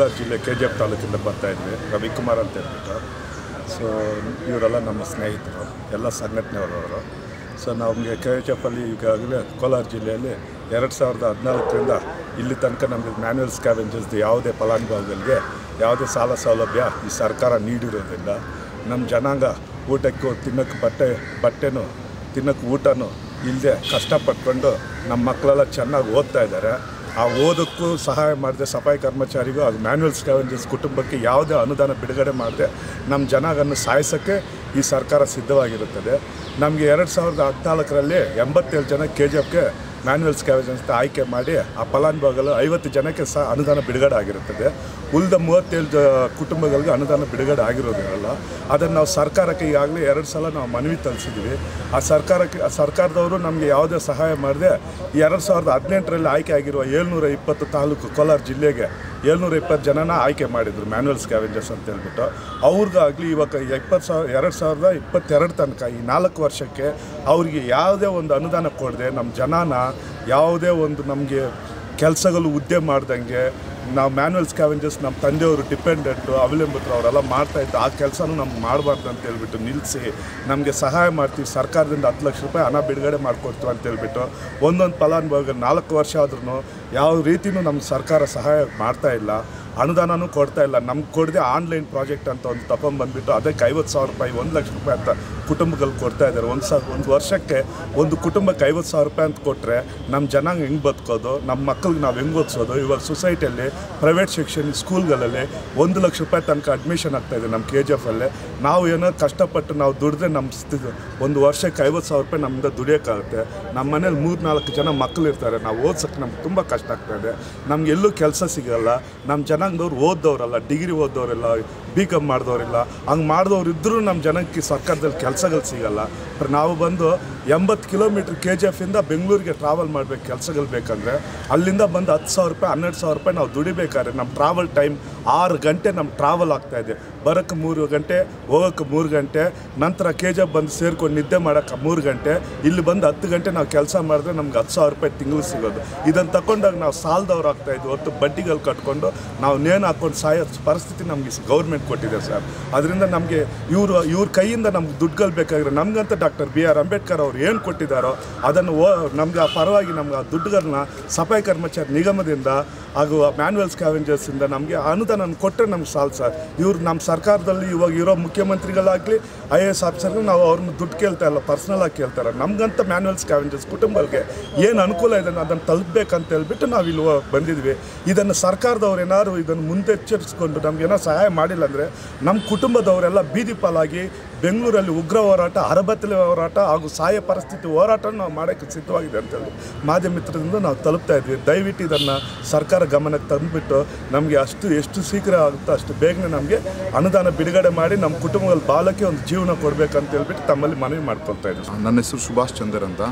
ಕೋಲಾರ ಜಿಲ್ಲೆ K G F ತಾಲೂಕಿಂದ ಬರ್ತಾ ಇದ್ವಿ ರವಿಕುಮಾರ್ ಅಂತ ಹೇಳ್ಬಿಟ್ಟು ಸೊ ಇವರೆಲ್ಲ ನಮ್ಮ ಸ್ನೇಹಿತರು ಎಲ್ಲ ಸಂಘಟನೆಯವರು ಸೊ ನಮಗೆ ಕೆ ಎಚ್ ಎಫ್ ಅಲ್ಲಿ ಈಗಾಗಲೇ ಕೋಲಾರ ಜಿಲ್ಲೆಯಲ್ಲಿ ಎರಡು ಸಾವಿರದ ಹದಿನಾಲ್ಕರಿಂದ ಇಲ್ಲಿ ತನಕ ನಮಗೆ ಮ್ಯಾನ್ಯಲ್ ಸ್ಕ್ಯಾವೆಂಜರ್ಸ್ದು ಯಾವುದೇ ಫಲಾನುಭವಿಗಳಿಗೆ ಯಾವುದೇ ಸಾಲ ಸೌಲಭ್ಯ ಈ ಸರ್ಕಾರ ನೀಡಿರೋದ್ರಿಂದ ನಮ್ಮ ಜನಾಂಗ ಊಟಕ್ಕೂ ತಿನ್ನೋಕ್ಕೆ ಬಟ್ಟೆ ಬಟ್ಟೆನೂ ತಿನ್ನೋಕ್ಕೆ ಊಟನೂ ಇಲ್ಲದೆ ಕಷ್ಟಪಟ್ಕೊಂಡು ನಮ್ಮ ಮಕ್ಕಳೆಲ್ಲ ಚೆನ್ನಾಗಿ ಓದ್ತಾ ಇದ್ದಾರೆ ಆ ಓದಕ್ಕೂ ಸಹಾಯ ಮಾಡದೆ ಸಫಾಯಿ ಕರ್ಮಚಾರಿಗೂ ಹಾಗೂ ಮ್ಯಾನ್ಯಲ್ ಸ್ಕ್ಯಾವೆಂಜರ್ಸ್ ಕುಟುಂಬಕ್ಕೆ ಯಾವುದೇ ಅನುದಾನ ಬಿಡುಗಡೆ ಮಾಡದೆ ನಮ್ಮ ಜನಾಗನ್ನು ಸಾಯಿಸೋಕ್ಕೆ ಈ ಸರ್ಕಾರ ಸಿದ್ಧವಾಗಿರುತ್ತದೆ ನಮಗೆ ಎರಡು ಸಾವಿರದ ಹದಿನಾಲ್ಕರಲ್ಲಿ ಎಂಬತ್ತೇಳು ಜನ ಕೆ ಜಿ ಎಫ್ಗೆ ಮ್ಯಾನ್ಯಲ್ ಸ್ಕ್ಯಾವೆಂಜರ್ಸ್ ಆಯ್ಕೆ ಮಾಡಿ ಆ ಫಲಾನುಭವಿಗಳು ಐವತ್ತು ಜನಕ್ಕೆ ಸಹ ಅನುದಾನ ಬಿಡುಗಡೆ ಆಗಿರುತ್ತದೆ ಉಳಿದ ಮೂವತ್ತೇಳು ಜ ಕುಟುಂಬಗಳಿಗೆ ಅನುದಾನ ಬಿಡುಗಡೆ ಆಗಿರೋದಿರಲ್ಲ ಅದನ್ನು ನಾವು ಸರ್ಕಾರಕ್ಕೆ ಈಗಾಗಲೇ ಎರಡು ಸಲ ನಾವು ಮನವಿ ತರಿಸಿದ್ವಿ ಆ ಸರ್ಕಾರಕ್ಕೆ ಆ ಸರ್ಕಾರದವರು ನಮಗೆ ಯಾವುದೇ ಸಹಾಯ ಮಾಡದೆ ಎರಡು ಸಾವಿರದ ಹದಿನೆಂಟರಲ್ಲಿ ಆಯ್ಕೆ ಆಗಿರುವ ಏಳ್ನೂರ ಇಪ್ಪತ್ತು ತಾಲೂಕು ಕೋಲಾರ ಜಿಲ್ಲೆಗೆ ಏಳ್ನೂರ ಇಪ್ಪತ್ತು ಜನನ ಆಯ್ಕೆ ಮಾಡಿದರು ಮ್ಯಾನ್ಯಲ್ ಸ್ಕ್ಯಾವೆಂಜರ್ಸ್ ಅಂತ ಹೇಳ್ಬಿಟ್ಟು ಅವ್ರಿಗಾಗಲಿ ಇವಾಗ ಇಪ್ಪತ್ತು ಸಾವಿರ ಎರಡು ಸಾವಿರದ ಇಪ್ಪತ್ತೆರಡು ತನಕ ಈ ನಾಲ್ಕು ವರ್ಷಕ್ಕೆ ಅವರಿಗೆ ಯಾವುದೇ ಒಂದು ಅನುದಾನ ಕೊಡದೆ ನಮ್ಮ ಜನನ ಯಾವುದೇ ಒಂದು ನಮಗೆ ಕೆಲಸಗಳು ಹುದ್ದೆ ಮಾಡ್ದಂಗೆ ನಾವು ಮ್ಯಾನ್ಯಲ್ ಸ್ಕ್ಯಾವೆಂಜರ್ಸ್ ನಮ್ಮ ತಂದೆಯವರು ಡಿಪೆಂಡೆಂಟು ಅವಲಂಬಿತರು ಅವರೆಲ್ಲ ಮಾಡ್ತಾಯಿದ್ದು ಆ ಕೆಲಸನೂ ನಮ್ಗೆ ಮಾಡಬಾರ್ದು ಅಂತ ಹೇಳ್ಬಿಟ್ಟು ನಿಲ್ಲಿಸಿ ನಮಗೆ ಸಹಾಯ ಮಾಡ್ತೀವಿ ಸರ್ಕಾರದಿಂದ ಹತ್ತು ಲಕ್ಷ ರೂಪಾಯಿ ಹಣ ಬಿಡುಗಡೆ ಮಾಡಿಕೊಡ್ತೀವಿ ಅಂತ ಹೇಳ್ಬಿಟ್ಟು ಒಂದೊಂದು ಫಲಾನುಭವಿಗೆ ನಾಲ್ಕು ವರ್ಷ ಆದ್ರೂ ಯಾವ ರೀತಿಯೂ ನಮ್ಮ ಸರ್ಕಾರ ಸಹಾಯ ಮಾಡ್ತಾ ಇಲ್ಲ ಅನುದಾನನೂ ಕೊಡ್ತಾ ಇಲ್ಲ ನಮ್ಗೆ ಕೊಡದೆ ಆನ್ಲೈನ್ ಪ್ರಾಜೆಕ್ಟ್ ಅಂತ ಒಂದು ತಗೊಂಬಂದ್ಬಿಟ್ಟು ಅದಕ್ಕೆ ಐವತ್ತು ಸಾವಿರ ರೂಪಾಯಿ ಒಂದು ಲಕ್ಷ ರೂಪಾಯಿ ಅಂತ ಕುಟುಂಬಗಳು ಕೊಡ್ತಾ ಇದ್ದಾರೆ ಒಂದು ಸ ಒಂದು ವರ್ಷಕ್ಕೆ ಒಂದು ಕುಟುಂಬಕ್ಕೆ ಐವತ್ತು ಸಾವಿರ ರೂಪಾಯಿ ಅಂತ ಕೊಟ್ಟರೆ ನಮ್ಮ ಜನಾಂಗ ಹೆಂಗೆ ಬದುಕೋದು ನಮ್ಮ ಮಕ್ಕಳಿಗೆ ನಾವು ಹೆಂಗೆ ಓದಿಸೋದು ಇವಾಗ ಸೊಸೈಟಿಯಲ್ಲಿ ಪ್ರೈವೇಟ್ ಸೆಕ್ಷನ್ ಸ್ಕೂಲ್ಗಳಲ್ಲಿ ಒಂದು ಲಕ್ಷ ರೂಪಾಯಿ ತನಕ ಅಡ್ಮಿಷನ್ ಆಗ್ತಾಯಿದೆ ನಮ್ಮ ಕೆ ಜಿ ಎಫಲ್ಲಿ ನಾವು ಏನೋ ಕಷ್ಟಪಟ್ಟು ನಾವು ದುಡಿದ್ರೆ ನಮ್ಮ ಸ್ಥಿತಿ ಒಂದು ವರ್ಷಕ್ಕೆ ಐವತ್ತು ಸಾವಿರ ರೂಪಾಯಿ ನಮ್ಮಿಂದ ದುಡಿಯೋಕ್ಕಾಗುತ್ತೆ ನಮ್ಮ ಮನೇಲಿ ಮೂರು ನಾಲ್ಕು ಜನ ಮಕ್ಕಳು ಇರ್ತಾರೆ ನಾವು ಓದ್ಸೋಕ್ಕೆ ನಮ್ಗೆ ತುಂಬ ಕಷ್ಟ ಆಗ್ತಾಯಿದೆ ನಮ್ಗೆ ಎಲ್ಲೂ ಕೆಲಸ ಸಿಗಲ್ಲ ನಮ್ಮ ಜನಾಂಗದವ್ರು ಓದ್ದವರಲ್ಲ ಡಿಗ್ರಿ ಓದ್ದವರೆಲ್ಲ ಬಿ ಕಾಮ್ ಮಾಡಿದವರಿಲ್ಲ ಹಂಗೆ ಮಾಡಿದವ್ರು ಇದ್ದರೂ ನಮ್ಮ ಜನಕ್ಕೆ ಸರ್ಕಾರದಲ್ಲಿ ಕೆಲಸಗಳು ಸಿಗಲ್ಲ ಬಟ್ ನಾವು ಬಂದು ಎಂಬತ್ತು ಕಿಲೋಮೀಟ್ರ್ ಕೆ ಜಿ ಎಫಿಂದ ಬೆಂಗಳೂರಿಗೆ ಟ್ರಾವೆಲ್ ಮಾಡಬೇಕು ಕೆಲಸಗಳು ಬೇಕಂದರೆ ಅಲ್ಲಿಂದ ಬಂದು ಹತ್ತು ಸಾವಿರ ರೂಪಾಯಿ ಹನ್ನೆರಡು ಸಾವಿರ ರೂಪಾಯಿ ನಾವು ದುಡಿಬೇಕಾದ್ರೆ ನಮ್ಮ ಟ್ರಾವೆಲ್ ಟೈಮ್ ಆರು ಗಂಟೆ ನಮ್ಮ ಟ್ರಾವೆಲ್ ಆಗ್ತಾಯಿದೆ ಬರೋಕ್ಕೆ ಮೂರು ಗಂಟೆ ಹೋಗೋಕ್ಕೆ ಮೂರು ಗಂಟೆ ನಂತರ ಕೆ ಜಿ ಎಫ್ ಬಂದು ಸೇರ್ಕೊಂಡು ನಿದ್ದೆ ಮಾಡೋಕ್ಕೆ ಮೂರು ಗಂಟೆ ಇಲ್ಲಿ ಬಂದು ಹತ್ತು ಗಂಟೆ ನಾವು ಕೆಲಸ ಮಾಡಿದ್ರೆ ನಮ್ಗೆ ಹತ್ತು ಸಾವಿರ ರೂಪಾಯಿ ತಿಂಗಳು ಸಿಗೋದು ಇದನ್ನು ತಗೊಂಡಾಗ ನಾವು ಸಾಲದವ್ರು ಆಗ್ತಾಯಿದ್ವಿ ಹೊತ್ತು ಬಡ್ಡಿಗಳು ಕಟ್ಕೊಂಡು ನಾವು ನೇಣು ಹಾಕ್ಕೊಂಡು ಸಾಯೋ ಪರಿಸ್ಥಿತಿ ನಮಗೆ ಗೌರ್ಮೆಂಟ್ ಕೊಟ್ಟಿದೆ ಸರ್ ಅದರಿಂದ ನಮಗೆ ಇವರು ಇವ್ರ ಕೈಯಿಂದ ನಮ್ಗೆ ದುಡ್ಡುಗಳು ಬೇಕಾಗಿರೋ ನಮಗಂತ ಡಾಕ್ಟರ್ ಬಿ ಆರ್ ಅಂಬೇಡ್ಕರ್ ಅವ್ರು ಏನು ಕೊಟ್ಟಿದ್ದಾರೋ ಅದನ್ನು ಓ ನಮ್ಗೆ ಆ ಪರವಾಗಿ ನಮ್ಗೆ ಆ ದುಡ್ಡುಗಳನ್ನ ಸಫಾಯಿ ಕರ್ಮಚಾರಿ ನಿಗಮದಿಂದ ಹಾಗೂ ಮ್ಯಾನ್ಯಲ್ ಸ್ಕ್ಯಾವೆಂಜರ್ಸಿಂದ ನಮಗೆ ಅನುದಾನ ಕೊಟ್ಟರೆ ನಮ್ಗೆ ಸಾಲು ಸರ್ ಇವ್ರು ನಮ್ಮ ಸರ್ಕಾರದಲ್ಲಿ ಇವಾಗ ಇರೋ ಮುಖ್ಯಮಂತ್ರಿಗಳಾಗಲಿ ಐ ಎ ಎಸ್ ಆಫೀಸರ್ಗಳು ನಾವು ಅವ್ರನ್ನ ದುಡ್ಡು ಕೇಳ್ತಾ ಇಲ್ಲ ಪರ್ಸ್ನಲ್ ಆಗಿ ಕೇಳ್ತಾರೆ ನಮಗಂತ ಮ್ಯಾನ್ಯಲ್ ಸ್ಕ್ಯಾವೆಂಜರ್ಸ್ ಕುಟುಂಬಗಳಿಗೆ ಏನು ಅನುಕೂಲ ಇದೆ ಅದನ್ನು ತಲುಪಬೇಕಂತ ಹೇಳ್ಬಿಟ್ಟು ನಾವು ಇಲ್ಲಿ ಹೋ- ಬಂದಿದ್ವಿ ಇದನ್ನು ಸರ್ಕಾರದವ್ರು ಏನಾದ್ರು ಇದನ್ನು ಮುಂದೆಚ್ಚರಿಸ್ಕೊಂಡು ನಮಗೇನೋ ಸಹಾಯ ಮಾಡಿಲ್ಲ ಅಂದರೆ ನಮ್ಮ ಕುಟುಂಬದವರೆಲ್ಲ ಬೀದಿ ಪಾಲಾಗಿ ಬೆಂಗಳೂರಲ್ಲಿ ಉಗ್ರ ಹೋರಾಟ ಅರಬತ್ತಲೆ ಹೋರಾಟ ಹಾಗೂ ಸಹಾಯ ಪರಿಸ್ಥಿತಿ ಹೋರಾಟ ನಾವು ಮಾಡೋಕ್ಕೆ ಸಿದ್ಧವಾಗಿದೆ ಅಂತೇಳಿ ಮಾಧ್ಯಮ ಮಿತ್ರದಿಂದ ನಾವು ತಲುಪ್ತಾ ಇದ್ವಿ ದಯವಿಟ್ಟು ಇದನ್ನು ಸರ್ಕಾರ ಗಮನಕ್ಕೆ ತಂದುಬಿಟ್ಟು ನಮಗೆ ಅಷ್ಟು ಎಷ್ಟು ಶೀಘ್ರ ಆಗುತ್ತೋ ಅಷ್ಟು ಬೇಗನೆ ನಮಗೆ ಅನುದಾನ ಬಿಡುಗಡೆ ಮಾಡಿ ನಮ್ಮ ಕುಟುಂಬಗಳ ಬಾಲಕ್ಕೆ ಒಂದು ಜೀವನ ಕೊಡಬೇಕಂತ ಹೇಳ್ಬಿಟ್ಟು ತಮ್ಮಲ್ಲಿ ಮನವಿ ಮಾಡ್ಕೊಳ್ತಾ ಇದ್ದೀವಿ ನನ್ನ ಹೆಸರು ಸುಭಾಷ್ ಚಂದರ್ ಅಂತ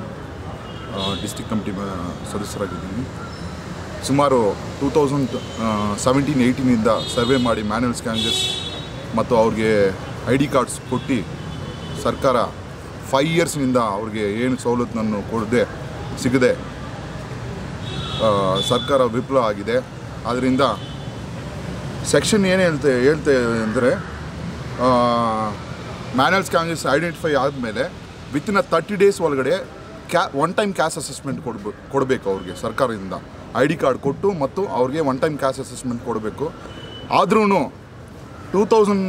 ಡಿಸ್ಟಿಕ್ ಕಮಿಟಿ ಸದಸ್ಯರಾಗಿದ್ದೀನಿ ಸುಮಾರು ಟೂ ತೌಸಂಡ್ ಸೆವೆಂಟೀನ್ ಏಯ್ಟೀನಿಂದ ಸರ್ವೆ ಮಾಡಿ ಮ್ಯಾನ್ಯಲ್ ಸ್ಕ್ಯಾನ್ಜಸ್ ಮತ್ತು ಅವ್ರಿಗೆ ಐ ಡಿ ಕಾರ್ಡ್ಸ್ ಕೊಟ್ಟು ಸರ್ಕಾರ ಫೈವ್ ಇಯರ್ಸ್ನಿಂದ ಅವ್ರಿಗೆ ಏನು ಸವಲತ್ತನ್ನು ಕೊಡದೆ ಸಿಗದೆ ಆ, ಸರ್ಕಾರ ವಿಫಲ ಆಗಿದೆ ಆದ್ದರಿಂದ ಸೆಕ್ಷನ್ ಏನು ಹೇಳ್ತೆ ಹೇಳ್ತೆ ಅಂದರೆ ಮ್ಯಾನಲ್ ಸ್ಕ್ಯಾನ್ಜಸ್ ಐಡೆಂಟಿಫೈ ಆದಮೇಲೆ ವಿತಿನ್ ಅ ತರ್ಟಿ ಡೇಸ್ ಒಳಗಡೆ ಕ್ಯಾ ಒನ್ ಟೈಮ್ ಕ್ಯಾಶ್ ಅಸೆಸ್ಮೆಂಟ್ ಕೊಡ್ಬೇಕು ಕೊಡಬೇಕು ಅವ್ರಿಗೆ ಸರ್ಕಾರದಿಂದ ಐ ಡಿ ಕಾರ್ಡ್ ಕೊಟ್ಟು ಮತ್ತು ಅವ್ರಿಗೆ ಒನ್ ಟೈಮ್ ಕ್ಯಾಶ್ ಅಸೆಸ್ಮೆಂಟ್ ಕೊಡಬೇಕು ಆದ್ರೂ ಟೂ ತೌಸಂಡ್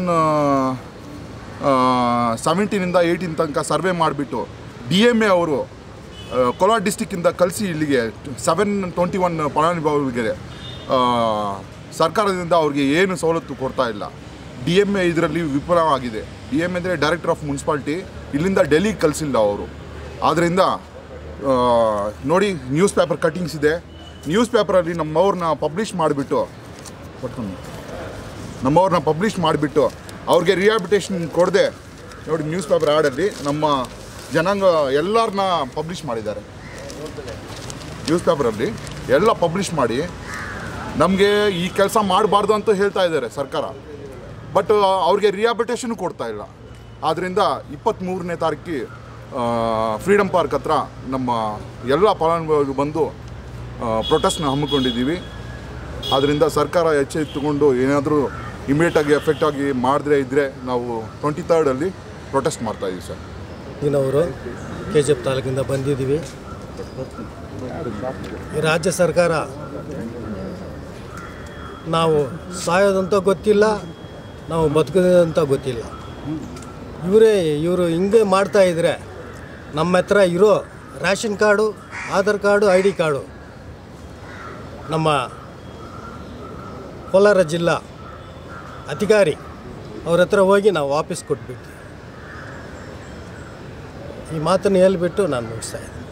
ಸೆವೆಂಟೀನಿಂದ ಏಯ್ಟೀನ್ ತನಕ ಸರ್ವೆ ಮಾಡಿಬಿಟ್ಟು ಡಿ ಎಮ್ ಎ ಅವರು ಆ, ಕೋಲಾರ ಡಿಸ್ಟಿಕ್ಕಿಂದ ಕಳಿಸಿ ಇಲ್ಲಿಗೆ ಸೆವೆನ್ ಟ್ವೆಂಟಿ ಒನ್ ಫಲಾನುಭವಿಗಳಿಗೆ ಆ, ಸರ್ಕಾರದಿಂದ ಅವ್ರಿಗೆ ಏನು ಸವಲತ್ತು ಕೊಡ್ತಾ ಇಲ್ಲ ಡಿ ಎಮ್ ಎ ಇದರಲ್ಲಿ ವಿಫಲವಾಗಿದೆ ಡಿ ಎಮ್ ಅಂದರೆ ಡೈರೆಕ್ಟರ್ ಆಫ್ ಮುನ್ಸಿಪಾಲ್ಟಿ ಇಲ್ಲಿಂದ ಡೆಲ್ಲಿಗೆ ಕಳಿಸಿಲ್ಲ ಅವರು ಆದ್ದರಿಂದ ಆ, ನೋಡಿ ನ್ಯೂಸ್ ಪೇಪರ್ ಕಟ್ಟಿಂಗ್ಸ್ ಇದೆ ನ್ಯೂಸ್ ಪೇಪರಲ್ಲಿ ನಮ್ಮವ್ರನ್ನ ಪಬ್ಲಿಷ್ ಮಾಡಿಬಿಟ್ಟು ನಮ್ಮವ್ರನ್ನ ಪಬ್ಲಿಷ್ ಮಾಡಿಬಿಟ್ಟು ಅವ್ರಿಗೆ ರಿಹಾಬಿಟೇಷನ್ ಕೊಡದೆ ನೋಡಿ ನ್ಯೂಸ್ ಪೇಪರ್ ಆಡಲ್ಲಿ ನಮ್ಮ ಜನಾಂಗ ಎಲ್ಲರನ್ನ ಪಬ್ಲಿಷ್ ಮಾಡಿದ್ದಾರೆ ನ್ಯೂಸ್ ಪೇಪರಲ್ಲಿ ಎಲ್ಲ ಪಬ್ಲಿಷ್ ಮಾಡಿ ನಮಗೆ ಈ ಕೆಲಸ ಮಾಡಬಾರ್ದು ಅಂತ ಹೇಳ್ತಾ ಇದ್ದಾರೆ ಸರ್ಕಾರ ಬಟ್ ಅವ್ರಿಗೆ ರಿಹಾಬಿಟೇಷನ್ ಕೊಡ್ತಾ ಇಲ್ಲ ಆದ್ದರಿಂದ ಇಪ್ಪತ್ತ್ಮೂರನೇ ತಾರೀಕಿಗೆ ಫ್ರೀಡಮ್ ಪಾರ್ಕ್ ಹತ್ರ ನಮ್ಮ ಎಲ್ಲ ಫಲಾನುಭವಿಗಳು ಬಂದು ಪ್ರೊಟೆಸ್ಟ್ನ ಹಮ್ಮಿಕೊಂಡಿದ್ದೀವಿ ಆದ್ದರಿಂದ ಸರ್ಕಾರ ಎಚ್ಚೆತ್ತುಕೊಂಡು ಏನಾದರೂ ಇಮಿಡಿಯೇಟಾಗಿ ಎಫೆಕ್ಟ್ ಆಗಿ ಮಾಡದೇ ಇದ್ದರೆ ನಾವು ಟ್ವೆಂಟಿ ತರ್ಡಲ್ಲಿ ಪ್ರೊಟೆಸ್ಟ್ ಮಾಡ್ತಾ ಇದ್ದೀವಿ ಸರ್ ದಿನವರು ಕೆ ಜಿ ಎಫ್ ತಾಲೂಕಿಂದ ಬಂದಿದ್ದೀವಿ ಈ ರಾಜ್ಯ ಸರ್ಕಾರ ನಾವು ಸಾಯೋದಂತ ಗೊತ್ತಿಲ್ಲ ನಾವು ಬದುಕೋದಂತ ಗೊತ್ತಿಲ್ಲ ಇವರೇ ಇವರು ಹಿಂಗೆ ಮಾಡ್ತಾ ಇದ್ರೆ ನಮ್ಮ ಹತ್ರ ಇರೋ ration card Aadhaar card I D card ನಮ್ಮ ಕೋಲಾರ ಜಿಲ್ಲಾ ಅಧಿಕಾರಿ ಅವ್ರ ಹತ್ರ ಹೋಗಿ ನಾವು ವಾಪಸ್ ಕೊಟ್ಬಿಡ್ತೀವಿ ಈ ಮಾತನ್ನು ಹೇಳ್ಬಿಟ್ಟು ನಾನು ಮುಗಿಸ್ತಾ ಇದ್ದೀನಿ